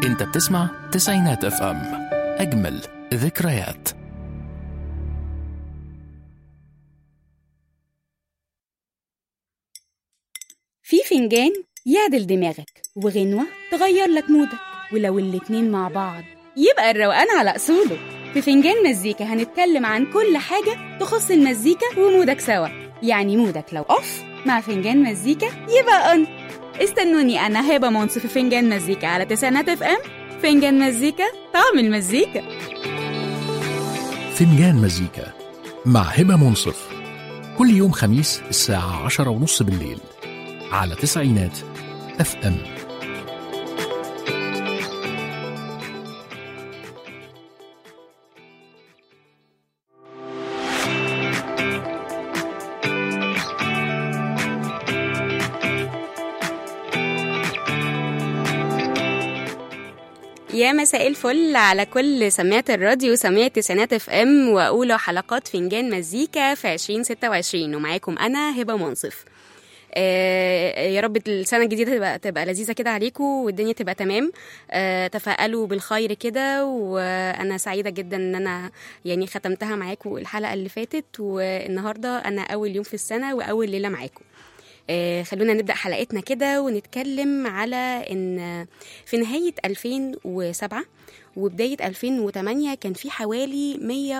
انت بتسمع تسعينات اف ام اجمل ذكريات في فنجان يعدل دماغك وغنوة تغير لك مودك ولو الاتنين مع بعض يبقى الروقان على أصوله في فنجان مزيكا هنتكلم عن كل حاجة تخص المزيكا ومودك سوا يعني مودك لو أوف مع فنجان مزيكا يبقى أون استنوني أنا هبة منصف في فنجان مزيكا على تسعينات اف ام فنجان مزيكا طعم المزيكا فنجان مزيكا مع هبة منصف كل يوم خميس الساعة عشرة ونص بالليل على تسعينات اف ام يا مساء الفل على كل سماعة الراديو سماعة تسعينات اف ام واولى حلقات فنجان مزيكا في 2026 ومعاكم انا هبة منصف آه يا رب السنة الجديدة تبقى تبقى لذيذة كده عليكم والدنيا تبقى تمام آه تفائلوا بالخير كده وانا سعيدة جدا ان انا يعني ختمتها معاكم الحلقة اللي فاتت والنهاردة انا اول يوم في السنة واول ليلة معاكم آه، خلونا نبدأ حلقتنا كده ونتكلم على إن في نهاية 2007 وبداية 2008 كان في حوالي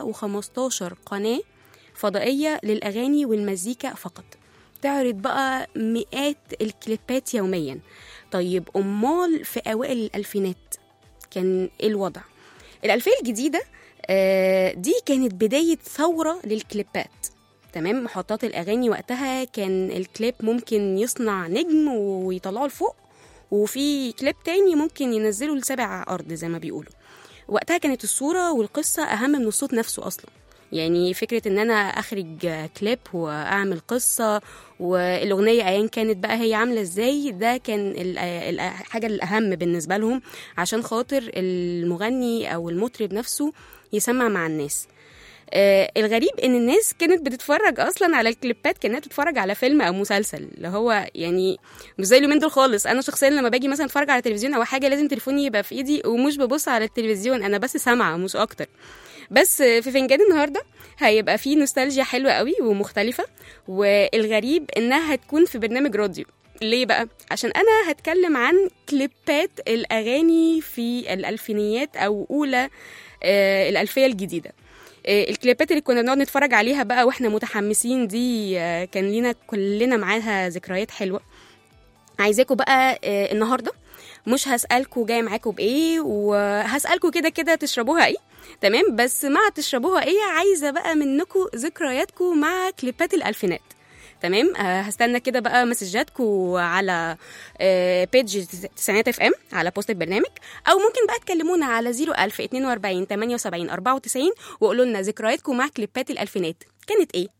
115 قناة فضائية للأغاني والمزيكا فقط تعرض بقى مئات الكليبات يوميا طيب أمال في أوائل الألفينات كان إيه الوضع؟ الألفية الجديدة آه، دي كانت بداية ثورة للكليبات تمام محطات الاغاني وقتها كان الكليب ممكن يصنع نجم ويطلعه لفوق وفي كليب تاني ممكن ينزله لسبع ارض زي ما بيقولوا وقتها كانت الصوره والقصه اهم من الصوت نفسه اصلا يعني فكرة ان انا اخرج كليب واعمل قصة والاغنية ايا كانت بقى هي عاملة ازاي ده كان الحاجة الاهم بالنسبة لهم عشان خاطر المغني او المطرب نفسه يسمع مع الناس آه الغريب ان الناس كانت بتتفرج اصلا على الكليبات كانها بتتفرج على فيلم او مسلسل اللي هو يعني مش زي اليومين دول خالص انا شخصيا لما باجي مثلا اتفرج على تلفزيون او حاجه لازم تليفوني يبقى في ايدي ومش ببص على التلفزيون انا بس سامعه مش اكتر بس في فنجان النهارده هيبقى فيه نوستالجيا حلوه قوي ومختلفه والغريب انها هتكون في برنامج راديو ليه بقى؟ عشان أنا هتكلم عن كليبات الأغاني في الألفينيات أو أولى آه الألفية الجديدة الكليبات اللي كنا بنقعد نتفرج عليها بقى واحنا متحمسين دي كان لينا كلنا معاها ذكريات حلوه عايزاكم بقى النهارده مش هسألكوا جاي معاكم بإيه وهسألكوا كده كده تشربوها إيه تمام بس مع تشربوها إيه عايزة بقى منكم ذكرياتكم مع كليبات الألفينات تمام آه هستنى كده بقى مسجاتكم على آه بيج تسعينات اف ام على بوست البرنامج او ممكن بقى تكلمونا على 01000 42 78 94 وقولوا لنا ذكرياتكم مع كليبات الالفينات كانت ايه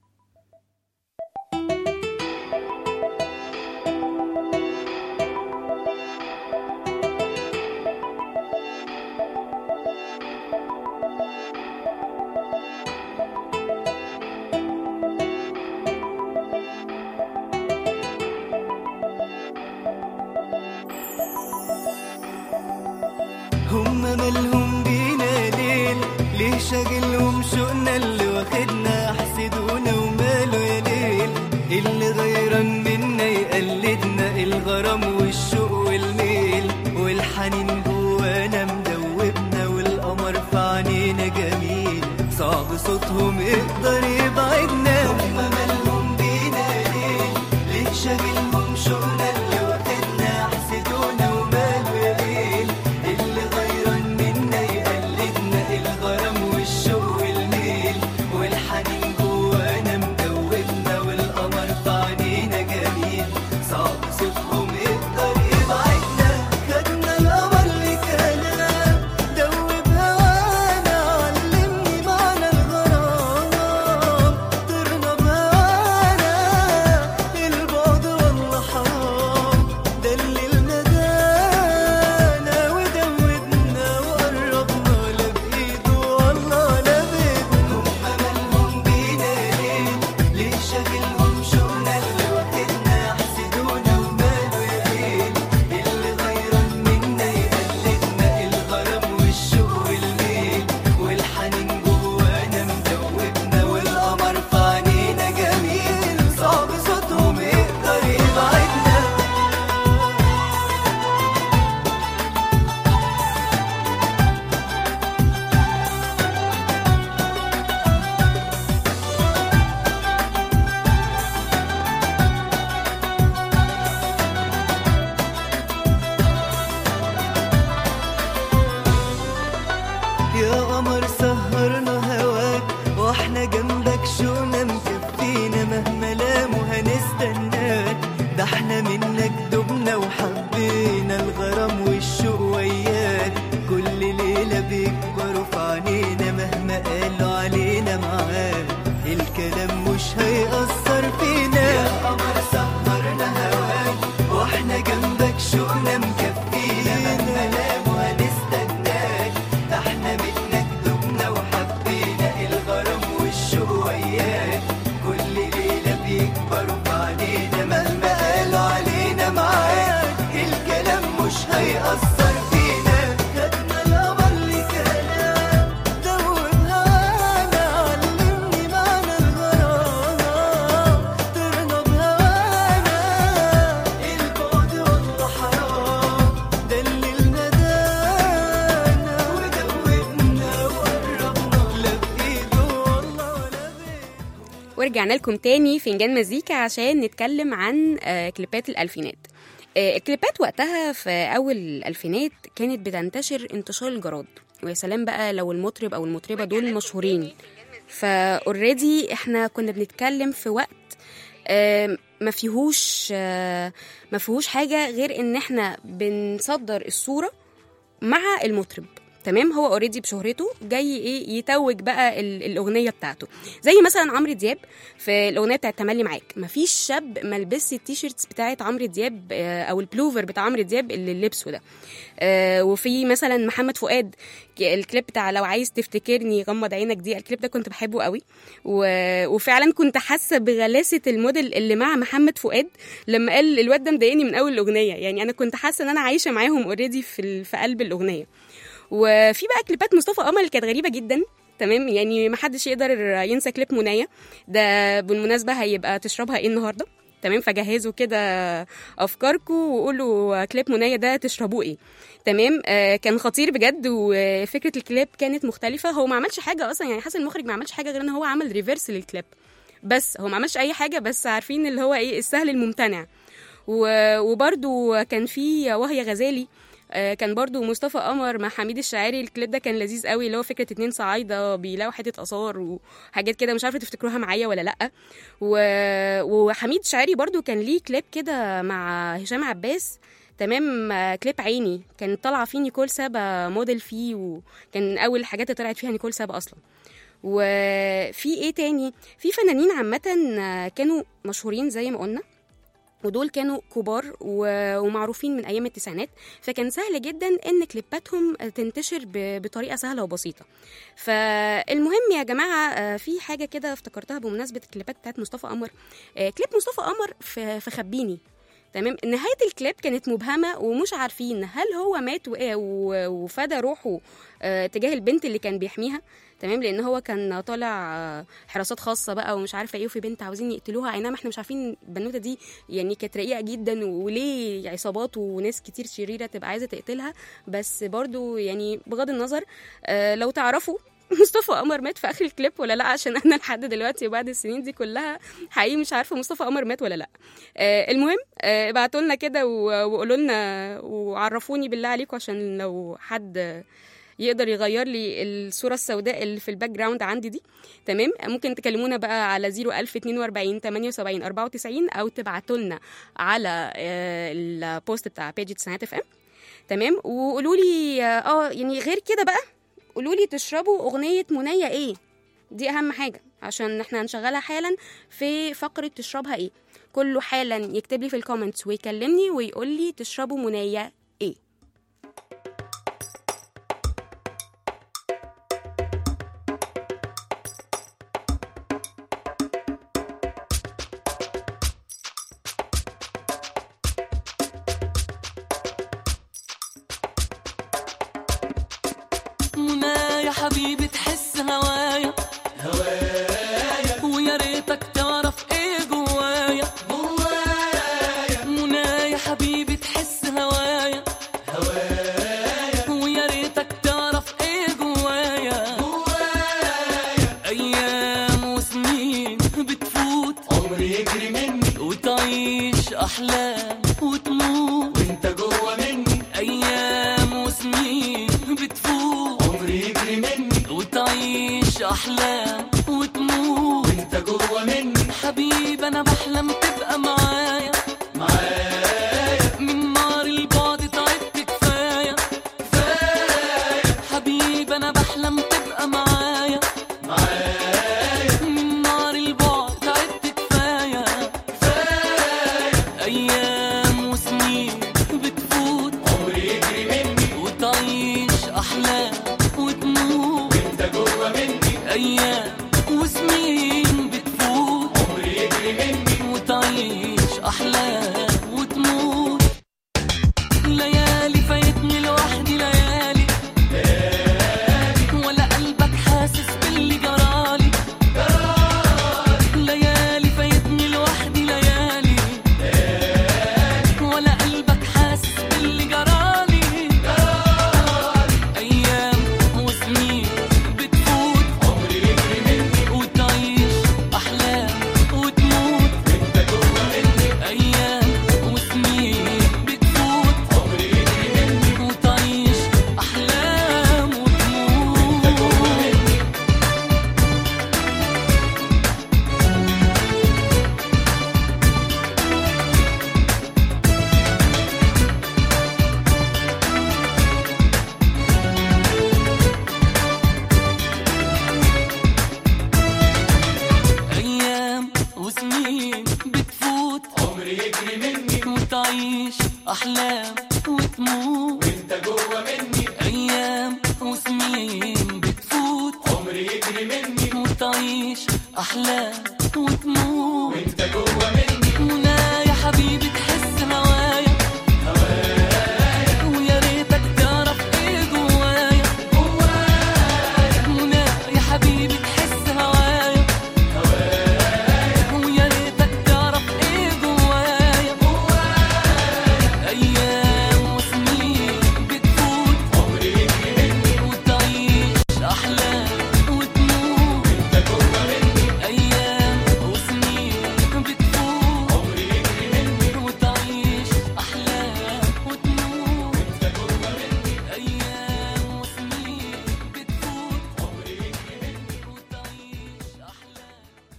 هم مالهم بينا ليل ليه شاغلهم شوقنا اللي واخدنا حسدونا وماله يا ليل اللي غيران منا يقلدنا الغرام والشوق والميل والحنين جوانا مدوبنا والقمر في عينينا جميل صعب صوتهم يقدر يبعدنا هم مالهم بينا ليل ليه شاغلهم شوقنا اللي واخدنا حسدونا وماله يا ليل اللي غيران منا يقلدنا الغرام والشوق والميل والحنين جوانا مدوبنا والقمر في عينينا جميل صعب صوتهم يقدر يبعدنا خدنا القمر لكلام دوب هوانا علمني معنى الغرام طرنا بهوانا البعد والله ده احنا منك دبنا وحبينا الغرام والشوق وياك كل ليلة بيكبروا في عينينا مهما قالوا علينا معاك الكلام مش هيأثر فينا يا قمر سهرنا هواك واحنا جنبك شوقنا مكفينا مهما نام وهنستناك ده احنا منك دبنا وحبينا الغرام والشوق وياك كل ليلة بيكبروا في عينينا مهما قالوا علينا معاك الكلام مش هيأثر فينا خدنا القمر لكلام دوب هوانا علمني معنى الغرام طرنا بهوانا البعد والله حرام دللنا دانا ودوبنا وقربنا لا بإيده والله ولا بإيده ورجعنا لكم تاني فنجان مزيكا عشان نتكلم عن آه، كليبات الألفينات آه، الكليبات وقتها في أول الألفينات كانت بتنتشر انتشار الجراد ويا سلام بقى لو المطرب أو المطربة دول مشهورين فاوريدي احنا كنا بنتكلم في وقت آه، ما فيهوش آه، ما فيهوش حاجة غير ان احنا بنصدر الصورة مع المطرب تمام هو اوريدي بشهرته جاي ايه يتوج بقى ال- الاغنيه بتاعته زي مثلا عمرو دياب في الاغنيه بتاعت تملي معاك مفيش شاب ما لبسش التيشيرتس بتاعت عمرو دياب آه، او البلوفر بتاع عمرو دياب اللي لبسه ده آه، وفي مثلا محمد فؤاد ك- الكليب بتاع لو عايز تفتكرني غمض عينك دي الكليب ده كنت بحبه قوي و... وفعلا كنت حاسه بغلاسه الموديل اللي مع محمد فؤاد لما قال الواد ده مضايقني من اول الاغنيه يعني انا كنت حاسه ان انا عايشه معاهم اوريدي في ال... في قلب الاغنيه وفي بقى كليبات مصطفى قمر اللي كانت غريبه جدا تمام يعني ما حدش يقدر ينسى كليب منايا ده بالمناسبه هيبقى تشربها ايه النهارده تمام فجهزوا كده افكاركم وقولوا كليب منايا ده تشربوه ايه تمام آه كان خطير بجد وفكره الكليب كانت مختلفه هو ما عملش حاجه اصلا يعني حسن المخرج ما عملش حاجه غير ان هو عمل ريفرس للكليب بس هو ما عملش اي حاجه بس عارفين اللي هو ايه السهل الممتنع و- وبرده كان في وهي غزالي آه، كان برضو مصطفى قمر مع حميد الشاعري الكليب ده كان لذيذ قوي اللي هو فكره اتنين صعايده بيلاقوا حته اثار وحاجات كده مش عارفه تفتكروها معايا ولا لا و... وحميد الشاعري برضو كان ليه كليب كده مع هشام عباس تمام آه، كليب عيني كانت طالعه فيه نيكول سابا موديل فيه وكان اول الحاجات اللي طلعت فيها نيكول سابا اصلا وفي ايه تاني في فنانين عامه آه، كانوا مشهورين زي ما قلنا ودول كانوا كبار و- ومعروفين من ايام التسعينات فكان سهل جدا ان كليباتهم تنتشر ب- بطريقه سهله وبسيطه فالمهم يا جماعه آه، في حاجه كده افتكرتها بمناسبه الكليبات بتاعت مصطفى قمر آه، كليب مصطفى قمر في في خبيني تمام نهايه الكليب كانت مبهمه ومش عارفين هل هو مات و- و- وفدى روحه آه، تجاه البنت اللي كان بيحميها تمام لان هو كان طالع آه، حراسات خاصه بقى ومش عارفه ايه وفي بنت عاوزين يقتلوها اي نعم احنا مش عارفين البنوته دي يعني كانت رقيقه جدا وليه عصابات وناس كتير شريره تبقى عايزه تقتلها بس برضو يعني بغض النظر آه، لو تعرفوا مصطفى قمر مات في اخر الكليب ولا لا عشان انا لحد دلوقتي بعد السنين دي كلها حقيقي مش عارفه مصطفى قمر مات ولا لا آه، المهم آه، ابعتوا لنا كده و- وقولوا لنا وعرفوني بالله عليكم عشان لو حد يقدر يغير لي الصوره السوداء اللي في الباك جراوند عندي دي تمام ممكن تكلمونا بقى على 01042 78 94 او تبعتوا لنا على آه، البوست بتاع بيج تسعينات اف ام تمام وقولوا لي اه يعني غير كده بقى قولوا لي تشربوا اغنيه منية ايه دي اهم حاجه عشان احنا هنشغلها حالا في فقره تشربها ايه كله حالا يكتب لي في الكومنتس ويكلمني ويقول لي تشربوا منية ايه منى يا حبيبي تحس هوايا هوايا ويا ريتك تعرف ايه جوايا جوايا منى يا حبيبي تحس هوايا هوايا ويا ريتك تعرف ايه جوايا جوايا ايام وسنين بتفوت عمري يجري مني وتعيش احلام وتموت وانت جوه مني ايام وسنين بتفوت عمري يجري مني وتعيش احلام وتموت وانت جوه مني حبيب انا بحلم تبقى معايا معايا وسنين بتفوت عمري يجري مني وتعيش أحلام وتموت وانت جوه مني أيام وسنين بتفوت عمري يجري مني وتعيش أحلام وتموت ليالي فايتني لوحدي ليالي ولا قلبك حاسس باللي جرالي ليالي فايتني لوحدي ليالي ولا قلبك حاسس باللي جرالي أيام وسنين بتفوت عمري يجري مني وتعيش أحلام وتموت وانت جوه مني أيام وسنين بتفوت عمري يجري مني وتعيش أحلام وتموت جوه مني أيام وسنين بتفوت عمري يجري مني وتعيش أحلام وتموت وانت جوه مني أيام وسنين بتفوت عمري يجري مني وتعيش أحلام وتموت وانت جوه مني منى يا حبيبي تحس هوايا ويا ريتك تعرف ايه جوايا منى يا حبيبي تحس هوايا ويا ريتك تعرف ايه جوايا ايام وسنين بتفوت عمري يجري مني وتعيش احلام وتموت وانت جوه مني ايام وسنين بتفوت عمري يجري مني وتعيش أحلام وتموت وانت جوه مني أيام وسنين بتفوت عمري يجري مني وتعيش أحلام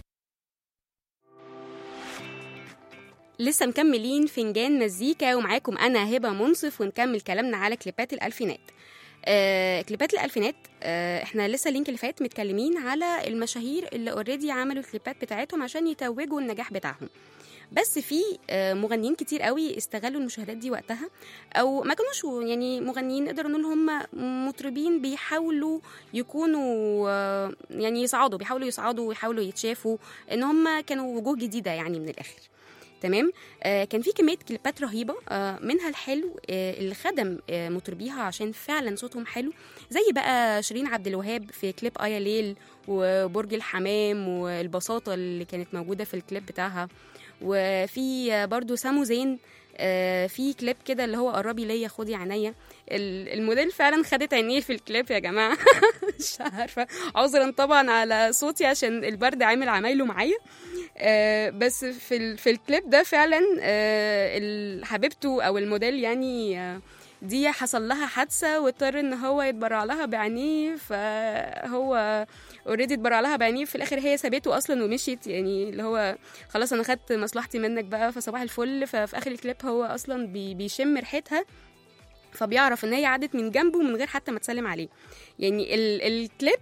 لسه مكملين فنجان مزيكا ومعاكم انا هبه منصف ونكمل كلامنا على كليبات الالفينات آه كليبات الالفينات آه احنا لسه اللينك اللي فات متكلمين على المشاهير اللي اوريدي عملوا الكليبات بتاعتهم عشان يتوجوا النجاح بتاعهم بس في آه مغنيين كتير قوي استغلوا المشاهدات دي وقتها او ما كانوش يعني مغنيين نقدر نقول هم مطربين بيحاولوا يكونوا آه يعني يصعدوا بيحاولوا يصعدوا ويحاولوا يتشافوا ان هم كانوا وجوه جديده يعني من الاخر تمام آه كان في كميه كليبات رهيبه آه منها الحلو آه اللي خدم آه مطربيها عشان فعلا صوتهم حلو زي بقى شيرين عبد الوهاب في كليب ايا ليل وبرج الحمام والبساطه اللي كانت موجوده في الكليب بتاعها وفي آه برضو سامو زين آه في كليب كده اللي هو قربي ليا خدي عينيا ال- الموديل فعلا خدت عينيه في الكليب يا جماعه مش عارفه عذرا طبعا على صوتي عشان البرد عامل عمايله معايا آه، بس في ال- في الكليب ده فعلا آه، ال- حبيبته او الموديل يعني آه، دي حصل لها حادثه واضطر ان هو يتبرع لها بعينيه فهو اوريدي اتبرع لها بعينيه في الاخر هي سابته اصلا ومشيت يعني اللي هو خلاص انا خدت مصلحتي منك بقى فصباح الفل ففي اخر الكليب هو اصلا بي بيشم ريحتها فبيعرف ان هي عدت من جنبه من غير حتى ما تسلم عليه يعني ال الكليب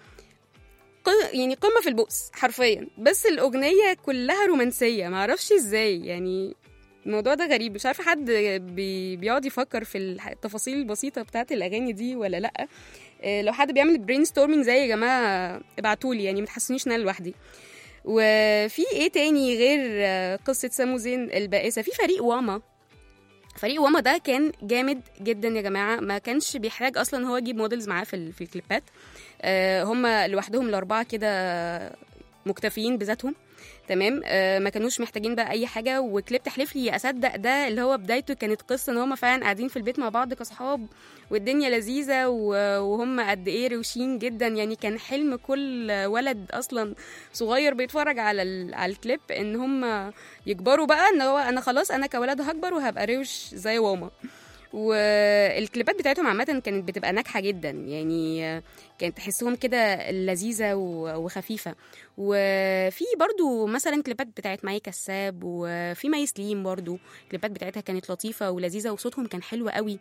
ق- يعني قمه في البؤس حرفيا بس الاغنيه كلها رومانسيه معرفش ازاي يعني الموضوع ده غريب مش عارفه حد بي بيقعد يفكر في الح- التفاصيل البسيطه بتاعت الاغاني دي ولا لا آه، لو حد بيعمل برين ستورمينج زي يا جماعه ابعتولي يعني ما تحسنيش ان انا لوحدي وفي ايه تاني غير آه، قصه سامو زين البائسه في فريق واما فريق واما ده كان جامد جدا يا جماعه ما كانش بيحتاج اصلا هو يجيب موديلز معاه في ال- في الكليبات آه، هم لوحدهم الاربعه كده مكتفيين بذاتهم تمام آه ما كانوش محتاجين بقى اي حاجه وكليب تحلف لي اصدق ده اللي هو بدايته كانت قصه ان هم فعلا قاعدين في البيت مع بعض كاصحاب والدنيا لذيذه و- وهم قد ايه روشين جدا يعني كان حلم كل ولد اصلا صغير بيتفرج على ال- على الكليب ان هم يكبروا بقى ان هو انا خلاص انا كولد هكبر وهبقى روش زي واما والكليبات بتاعتهم عامة كانت بتبقى ناجحة جدا يعني كانت تحسهم كده لذيذة و- وخفيفة وفي برضو مثلا كليبات بتاعت ماي كساب وفي ماي سليم برضو الكليبات بتاعتها كانت لطيفة ولذيذة وصوتهم كان حلو قوي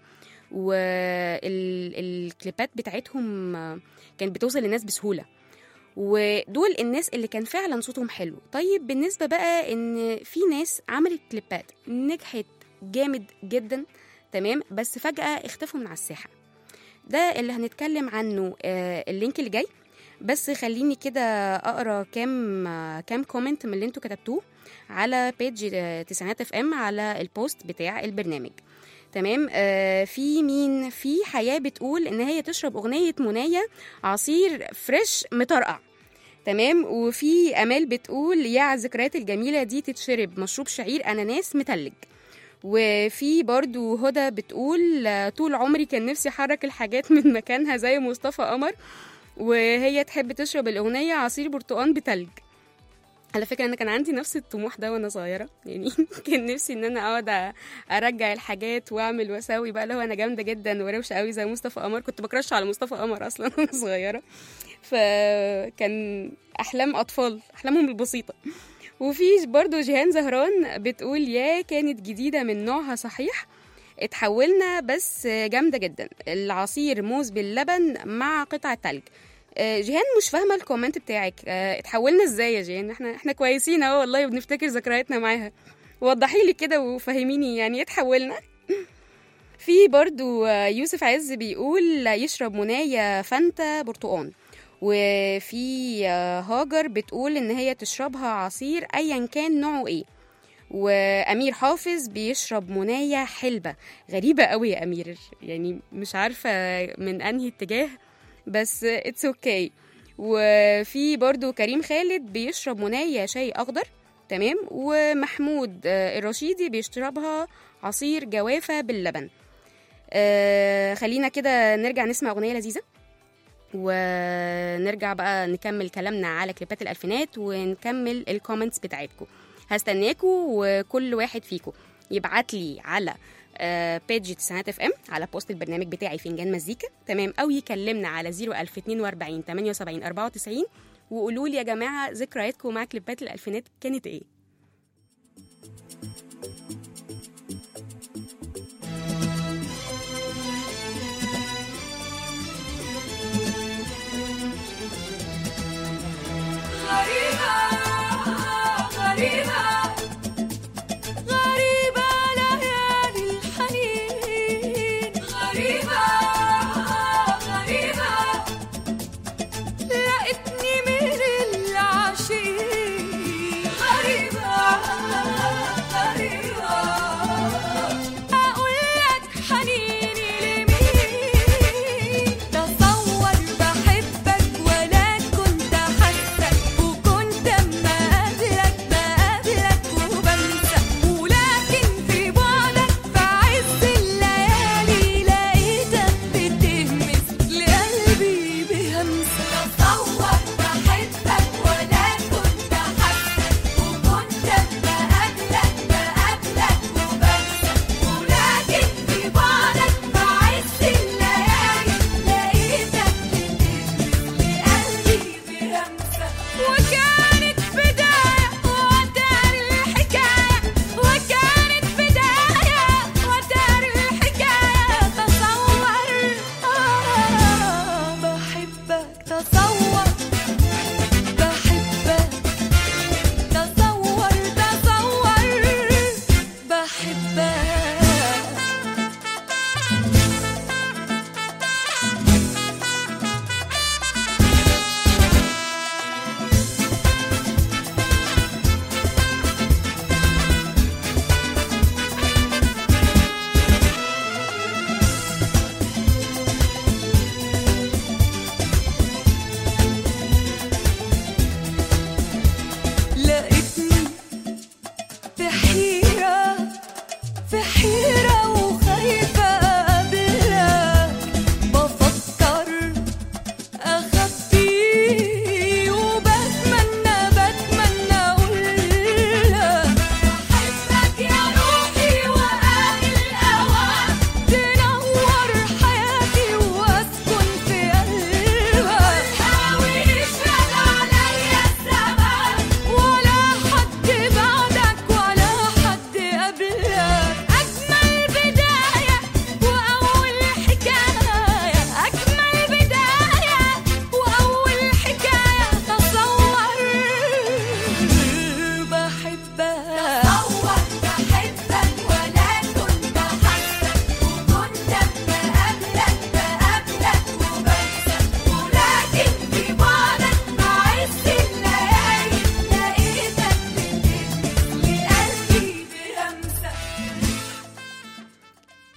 والكليبات بتاعتهم كانت بتوصل للناس بسهولة ودول الناس اللي كان فعلا صوتهم حلو طيب بالنسبة بقى ان في ناس عملت كليبات نجحت جامد جدا تمام بس فجأة اختفوا من على الساحة ده اللي هنتكلم عنه آه، اللينك اللي جاي بس خليني كده اقرا كام آه، كام كومنت من اللي انتوا كتبتوه على بيج آه، تسعينات اف ام على البوست بتاع البرنامج تمام آه في مين في حياه بتقول ان هي تشرب اغنيه منايا عصير فريش مطرقع تمام وفي امال بتقول يا على الذكريات الجميله دي تتشرب مشروب شعير اناناس متلج وفي برضو هدى بتقول آه، طول عمري كان نفسي احرك الحاجات من مكانها زي مصطفى قمر وهي تحب تشرب الاغنيه عصير برتقان بتلج على فكره انا كان عندي نفس الطموح ده وانا صغيره يعني كان نفسي ان انا اقعد أ- ارجع الحاجات واعمل واسوي بقى اللي هو انا جامده جدا وروشه قوي زي مصطفى قمر كنت بكرش على مصطفى قمر اصلا وانا صغيره فكان احلام اطفال احلامهم البسيطه وفي برضو جيهان زهران بتقول يا كانت جديده من نوعها صحيح اتحولنا بس جامده جدا العصير موز باللبن مع قطعه تلج آه، جيهان مش فاهمه الكومنت بتاعك آه، اتحولنا ازاي يا جيهان احنا احنا كويسين اهو والله وبنفتكر ذكرياتنا معاها وضحي لي كده وفهميني يعني ايه اتحولنا في برضو آه، يوسف عز بيقول يشرب منايا فانتا برتقان وفي آه، هاجر بتقول ان هي تشربها عصير ايا كان نوعه ايه وامير حافظ بيشرب منايا حلبة غريبة قوي يا امير يعني مش عارفة من انهي اتجاه بس اتس اوكي okay. وفي برضو كريم خالد بيشرب منايا شاي اخضر تمام ومحمود آه، الرشيدي بيشربها عصير جوافة باللبن آه خلينا كده نرجع نسمع اغنية لذيذة ونرجع بقى نكمل كلامنا على كليبات الألفينات ونكمل الكومنتس بتاعتكم هستناكوا وكل واحد فيكم يبعت لي على آه، بيج تسعينات اف ام على بوست البرنامج بتاعي فنجان مزيكا تمام او يكلمنا على 01042 78 94 وقولوا لي يا جماعه ذكرياتكم مع كليبات الالفينات كانت ايه غريبة غريبة غريبة ليالي الحنين غريبة غريبة لقيتني من العاشقين غريبة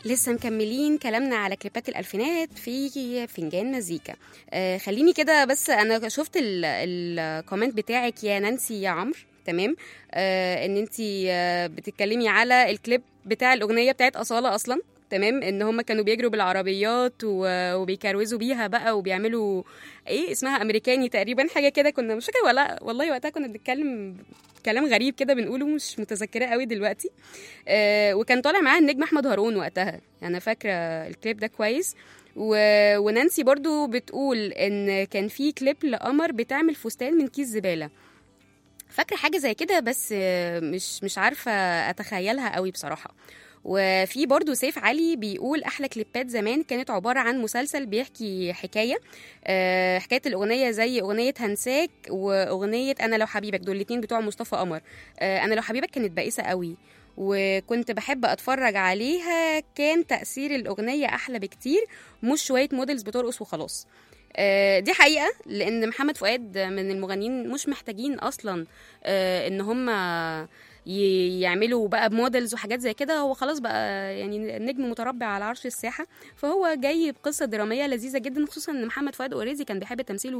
لسه مكملين كلامنا على كليبات الألفينات في فنجان مزيكا آه خليني كده بس أنا شفت الكومنت بتاعك يا نانسي يا عمرو تمام آه ان انت آه بتتكلمي على الكليب بتاع الأغنية بتاعت أصالة أصلا تمام ان هم كانوا بيجروا بالعربيات و- وبيكروزوا بيها بقى وبيعملوا ايه اسمها امريكاني تقريبا حاجه كده كنا مش فاكره ولا والله وقتها كنا بنتكلم كلام غريب كده بنقوله مش متذكره قوي دلوقتي آه وكان طالع معاها النجم احمد هارون وقتها انا فاكره الكليب ده كويس و... ونانسي برضو بتقول ان كان في كليب لقمر بتعمل فستان من كيس زباله فاكره حاجه زي كده بس آه، مش مش عارفه اتخيلها قوي بصراحه وفي برضو سيف علي بيقول احلى كليبات زمان كانت عباره عن مسلسل بيحكي حكايه آه، حكايه الاغنيه زي اغنيه هنساك واغنيه انا لو حبيبك دول الاتنين بتوع مصطفى قمر آه، انا لو حبيبك كانت بائسه قوي وكنت بحب اتفرج عليها كان تاثير الاغنيه احلى بكتير مش شويه موديلز بترقص وخلاص آه، دي حقيقه لان محمد فؤاد من المغنيين مش محتاجين اصلا آه، ان هم ي- يعملوا بقى موديلز وحاجات زي كده هو خلاص بقى يعني نجم متربع على عرش الساحه فهو جاي بقصه دراميه لذيذه جدا خصوصا ان محمد فؤاد اوريدي كان بيحب التمثيل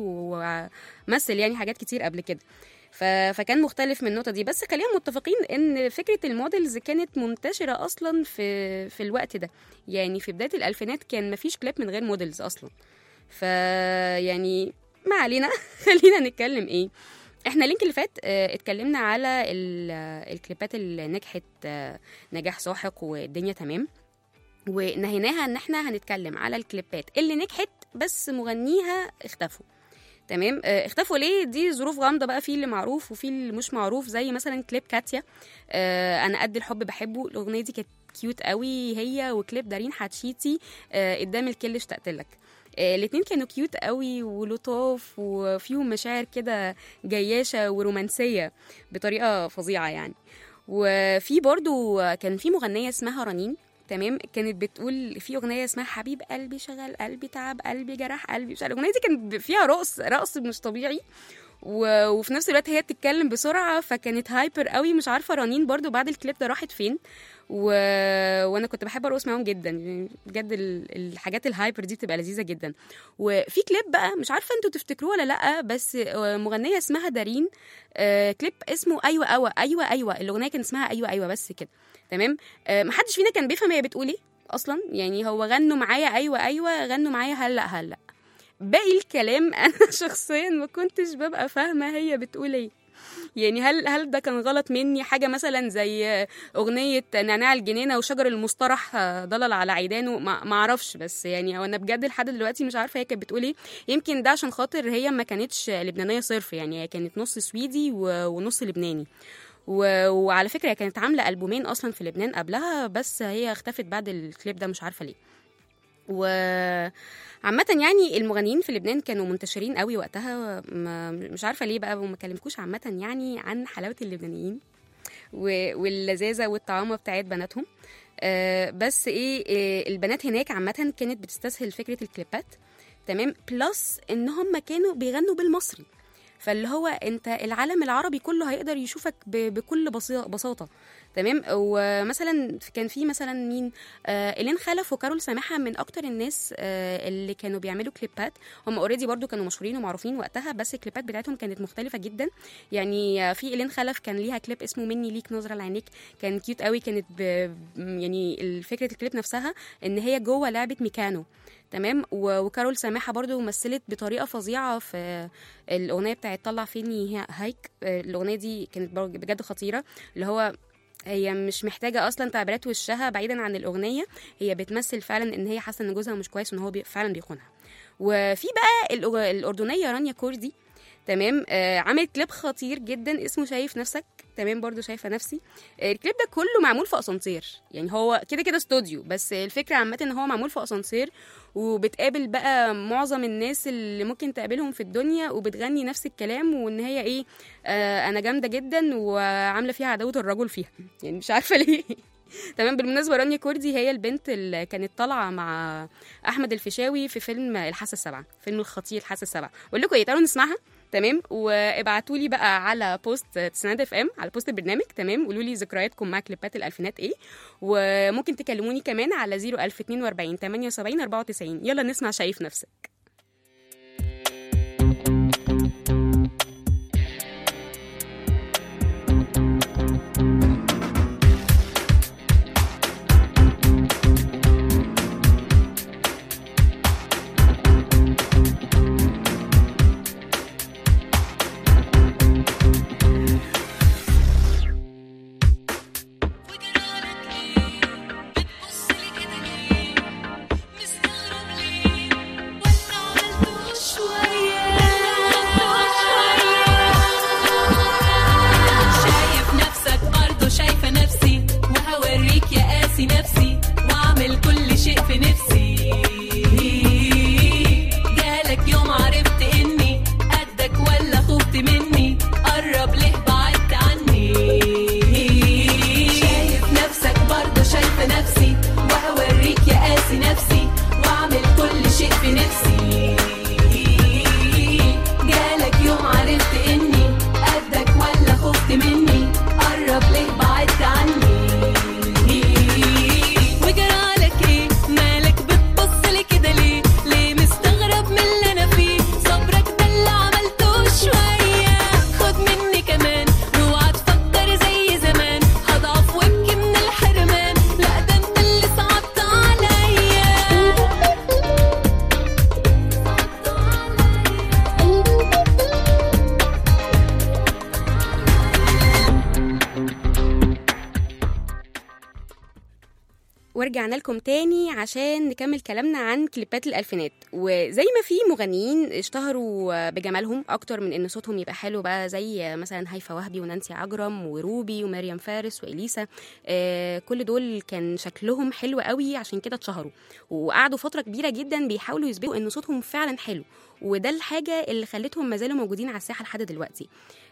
ومثل يعني حاجات كتير قبل كده ف... فكان مختلف من النقطه دي بس خلينا متفقين ان فكره الموديلز كانت منتشره اصلا في في الوقت ده يعني في بدايه الالفينات كان مفيش كليب من غير موديلز اصلا ف يعني ما علينا خلينا نتكلم ايه احنا اللينك اللي فات اه اتكلمنا على ال- آه، الكليبات اللي نجحت اه نجاح ساحق والدنيا تمام ونهيناها ان احنا هنتكلم على الكليبات اللي نجحت بس مغنيها اختفوا تمام اه اختفوا ليه دي ظروف غامضه بقى في اللي معروف وفي اللي مش معروف زي مثلا كليب كاتيا اه انا قد الحب بحبه الاغنيه دي كانت كيوت قوي هي وكليب دارين حتشيتي اه قدام الكل اشتقت لك آه، الاتنين كانوا كيوت قوي ولطاف وفيهم مشاعر كده جياشة ورومانسية بطريقة فظيعة يعني وفي برضو كان في مغنية اسمها رنين تمام كانت بتقول في اغنيه اسمها حبيب قلبي شغل قلبي تعب قلبي جرح قلبي مش عارفة. الاغنيه دي كانت فيها رقص رقص مش طبيعي و... وفي نفس الوقت هي بتتكلم بسرعه فكانت هايبر قوي مش عارفه رنين برضو بعد الكليب ده راحت فين و... وانا كنت بحب ارقص معاهم جدا يعني بجد ال... الحاجات الهايبر دي بتبقى لذيذه جدا وفي كليب بقى مش عارفه انتوا تفتكروه ولا لا بس آه، مغنيه اسمها دارين آه، كليب اسمه ايوه ايوه ايوه ايوه الاغنيه كان اسمها ايوه ايوه بس كده تمام آه، محدش فينا كان بيفهم هي بتقول ايه اصلا يعني هو غنوا معايا ايوه ايوه غنوا معايا هلا هلا باقي الكلام انا شخصيا ما كنتش ببقى فاهمه هي بتقول ايه يعني هل هل ده كان غلط مني حاجه مثلا زي اغنيه نعناع الجنينه وشجر المصطرح آه، ضلل على عيدانه ما ما اعرفش بس يعني هو انا بجد لحد دلوقتي مش عارفه هي كانت بتقول ايه يمكن ده عشان خاطر هي ما كانتش لبنانيه صرف يعني هي كانت نص سويدي و- ونص لبناني و... وعلى فكره هي كانت عامله البومين اصلا في لبنان قبلها بس هي اختفت بعد الكليب ده مش عارفه ليه و عامة يعني المغنيين في لبنان كانوا منتشرين قوي وقتها ما مش عارفة ليه بقى وما كلمكوش عامة يعني عن حلاوة اللبنانيين و- واللذاذة والطعامة بتاعت بناتهم آه، بس ايه آه، البنات هناك عامة كانت بتستسهل فكرة الكليبات تمام بلس ان هم كانوا بيغنوا بالمصري فاللي هو انت العالم العربي كله هيقدر يشوفك ب- بكل بسي- بساطه تمام ومثلا كان في مثلا مين آه إلين خلف وكارول سماحه من اكتر الناس آه اللي كانوا بيعملوا كليبات هم اوريدي برضو كانوا مشهورين ومعروفين وقتها بس الكليبات بتاعتهم كانت مختلفه جدا يعني آه، في إلين خلف كان ليها كليب اسمه مني ليك نظره لعينيك كان كيوت قوي كانت ب... يعني فكره الكليب نفسها ان هي جوه لعبه ميكانو تمام و- وكارول سماحه برضو مثلت بطريقه فظيعه في الاغنيه بتاعت طلع فيني هي- هايك آه، الاغنيه دي كانت برضو بجد خطيره اللي هو هي مش محتاجه اصلا تعبيرات وشها بعيدا عن الاغنيه هي بتمثل فعلا ان هي حاسه ان جوزها مش كويس وان هو بي فعلا بيخونها وفي بقى الأغ- الاردنيه رانيا كوردي تمام آه عملت كليب خطير جدا اسمه شايف نفسك تمام برضو شايفه نفسي آه، الكليب ده كله معمول في اسانسير يعني هو كده كده استوديو بس الفكره عامه ان هو معمول في اسانسير وبتقابل بقى معظم الناس اللي ممكن تقابلهم في الدنيا وبتغني نفس الكلام وان هي ايه آه انا جامده جدا وعامله فيها عداوه الرجل فيها يعني مش عارفه ليه تمام بالمناسبه رانيا كوردي هي البنت اللي كانت طالعه مع احمد الفيشاوي في فيلم الحاسه السبعه فيلم الخطير الحاسه السبعه اقول لكم ايه تعالوا نسمعها تمام وابعتوا لي بقى على بوست تسناد اف ام على بوست البرنامج تمام قولوا لي ذكرياتكم مع كليبات الالفينات ايه وممكن تكلموني كمان على 01042 78 94 يلا نسمع شايف نفسك وجرالك ليه بتبص لي كده ليه مستغرب ليه ولا عملته شوية شايف نفسك برضه شايفة نفسي وهوريك يا قاسي نفسي واعمل كل شيء في نفسي جالك يوم عرفت اني قدك ولا خفت مني قرب ليه بعدت عني شايف نفسك برضه شايفة نفسي وهوريك يا قاسي نفسي واعمل كل شيء في نفسي جالك يوم عرفت اني قدك ولا خفت مني قرب ليه بعدت عني وجرالك ايه مالك بتبص لي كده ليه ليه مستغرب من اللي انا فيه صبرك ده اللي عملته شويه خد مني كمان اوعى تفكر زي زمان هضعف وابكي من الحرمان لا ده انت اللي صعبت عليا ورجعنا لكم تاني عشان نكمل كلامنا عن كليبات الألفينات وزي ما في مغنيين اشتهروا بجمالهم أكتر من إن صوتهم يبقى حلو بقى زي مثلا هيفا وهبي ونانسي عجرم وروبي ومريم فارس وإليسا آه كل دول كان شكلهم حلو قوي عشان كده اتشهروا وقعدوا فترة كبيرة جدا بيحاولوا يثبتوا إن صوتهم فعلا حلو وده الحاجة اللي خلتهم ما زالوا موجودين على الساحة لحد دلوقتي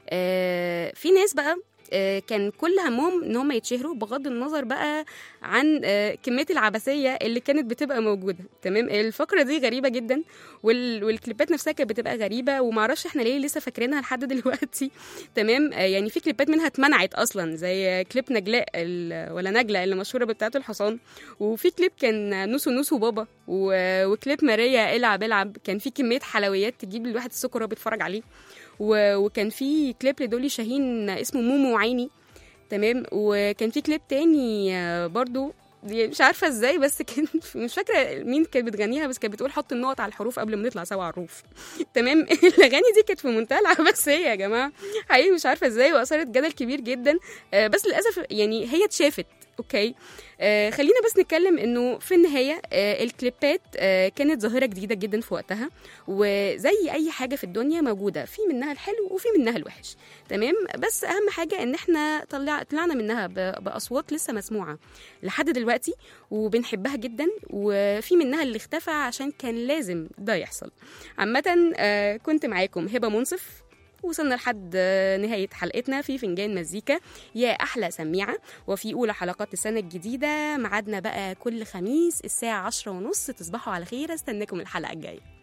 آه في ناس بقى آه، كان كل همهم ان هم يتشهروا بغض النظر بقى عن آه، كميه العبثيه اللي كانت بتبقى موجوده تمام الفقره دي غريبه جدا وال... والكليبات نفسها كانت بتبقى غريبه ومعرفش احنا ليه لسه فاكرينها لحد دلوقتي تمام آه، يعني في كليبات منها اتمنعت اصلا زي كليب نجلاء ال... ولا نجله اللي مشهوره بتاعه الحصان وفي كليب كان نوسو نوسو بابا و... وكليب ماريا العب العب كان في كميه حلويات تجيب الواحد السكر وهو بيتفرج عليه و... وكان في كليب لدولي شاهين اسمه مومو عيني تمام وكان في كليب تاني آه، برضو دي مش عارفه ازاي بس كان مش فاكره مين كانت بتغنيها بس كانت بتقول حط النقط على الحروف قبل ما نطلع سوا على الروف تمام الاغاني دي كانت في منتهى العبثيه يا جماعه حقيقي مش عارفه ازاي واثارت جدل كبير جدا آه، بس للاسف يعني هي اتشافت اوكي آه خلينا بس نتكلم انه في النهايه آه الكليبات آه كانت ظاهره جديده جدا في وقتها وزي اي حاجه في الدنيا موجوده في منها الحلو وفي منها الوحش تمام بس اهم حاجه ان احنا طلع طلعنا منها ب- باصوات لسه مسموعه لحد دلوقتي وبنحبها جدا وفي منها اللي اختفى عشان كان لازم ده يحصل عامه آه كنت معاكم هبه منصف وصلنا لحد آه، نهاية حلقتنا في فنجان مزيكا يا أحلى سميعة وفي أولى حلقات السنة الجديدة ميعادنا بقى كل خميس الساعة عشرة ونص تصبحوا على خير استناكم الحلقة الجاية